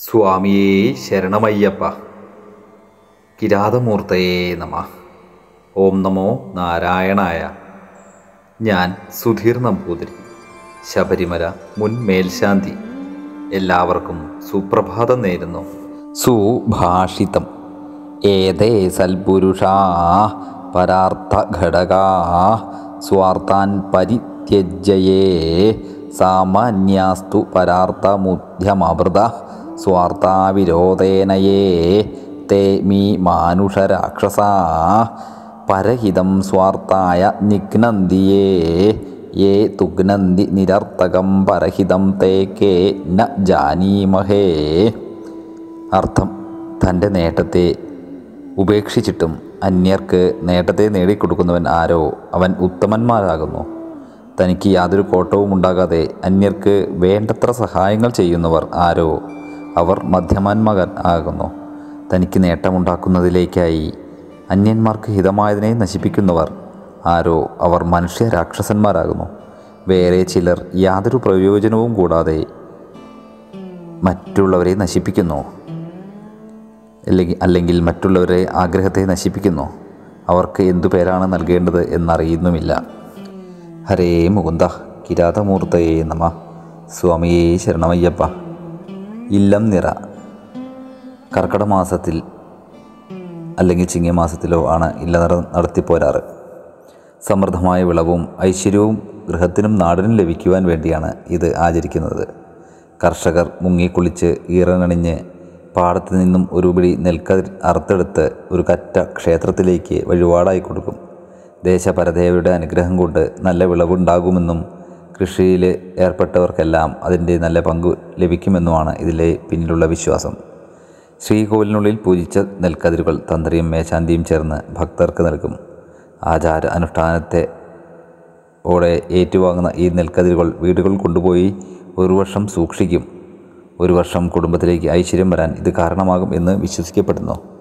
സ്വാമിയേ ശരണമയ്യപ്പ കിരാതമൂർത്തയേ നമ ഓം നമോ നാരായണായ ഞാൻ സുധീർ നമ്പൂതിരി ശബരിമല മുൻ മേൽശാന്തി എല്ലാവർക്കും സുപ്രഭാതം നേരുന്നു സുഭാഷിതം ഏതേ സൽപുരുഷാ പരാർത്ഥ ഘടകാ സ്വാർത്ഥാൻ പരിത്യജ്യയേ സാമാന്യാസ്തു പരാർത്ഥമുദ്യമൃത സ്വാർത്ഥാവിരോധേനയേ തേ മീ മാനുഷരാക്ഷസാ പരഹിതം സ്വാർത്ഥായ നിഘ്നന്തിയേ യേ തുഘ്നന്തി നിരർത്ഥകം പരഹിതം തേ കേ ന ജാനീമഹേ അർത്ഥം തൻ്റെ നേട്ടത്തെ ഉപേക്ഷിച്ചിട്ടും അന്യർക്ക് നേട്ടത്തെ നേടിക്കൊടുക്കുന്നവൻ ആരോ അവൻ ഉത്തമന്മാരാകുന്നു തനിക്ക് യാതൊരു കോട്ടവും ഉണ്ടാകാതെ അന്യർക്ക് വേണ്ടത്ര സഹായങ്ങൾ ചെയ്യുന്നവർ ആരോ അവർ മധ്യമന്മകൻ ആകുന്നു തനിക്ക് നേട്ടമുണ്ടാക്കുന്നതിലേക്കായി അന്യന്മാർക്ക് ഹിതമായതിനെ നശിപ്പിക്കുന്നവർ ആരോ അവർ മനുഷ്യ രാക്ഷസന്മാരാകുന്നു വേറെ ചിലർ യാതൊരു പ്രയോജനവും കൂടാതെ മറ്റുള്ളവരെ നശിപ്പിക്കുന്നു അല്ലെങ്കിൽ അല്ലെങ്കിൽ മറ്റുള്ളവരെ ആഗ്രഹത്തെ നശിപ്പിക്കുന്നു അവർക്ക് എന്തു പേരാണ് നൽകേണ്ടത് എന്നറിയുന്നുമില്ല ഹരേ മുകുന്ദ കിരാതമൂർത്തയേ നമ സ്വാമിയേ ശരണമയ്യപ്പ ഇല്ലം നിറ കർക്കട മാസത്തിൽ അല്ലെങ്കിൽ ചിങ്ങമാസത്തിലോ ആണ് ഇല്ലനിറ നടത്തിപ്പോരാറ് സമൃദ്ധമായ വിളവും ഐശ്വര്യവും ഗൃഹത്തിനും നാടിനും ലഭിക്കുവാൻ വേണ്ടിയാണ് ഇത് ആചരിക്കുന്നത് കർഷകർ മുങ്ങിക്കുളിച്ച് ഈറനണിഞ്ഞ് പാടത്തു നിന്നും ഒരു പിടി നെൽക്കതിർ അറുത്തെടുത്ത് ഒരു കറ്റ ക്ഷേത്രത്തിലേക്ക് വഴിപാടായി കൊടുക്കും ദേശപരദേവയുടെ അനുഗ്രഹം കൊണ്ട് നല്ല വിളവുണ്ടാകുമെന്നും കൃഷിയിൽ ഏർപ്പെട്ടവർക്കെല്ലാം അതിൻ്റെ നല്ല പങ്ക് ലഭിക്കുമെന്നുമാണ് ഇതിലെ പിന്നിലുള്ള വിശ്വാസം ശ്രീകോവിലിനുള്ളിൽ പൂജിച്ച നെൽക്കതിരുകൾ തന്ത്രിയും മേശാന്തിയും ചേർന്ന് ഭക്തർക്ക് നൽകും ആചാര അനുഷ്ഠാനത്തെ ഓടെ ഏറ്റുവാങ്ങുന്ന ഈ നെൽക്കതിരുകൾ വീടുകൾ കൊണ്ടുപോയി ഒരു വർഷം സൂക്ഷിക്കും ഒരു വർഷം കുടുംബത്തിലേക്ക് ഐശ്വര്യം വരാൻ ഇത് കാരണമാകും എന്ന് വിശ്വസിക്കപ്പെടുന്നു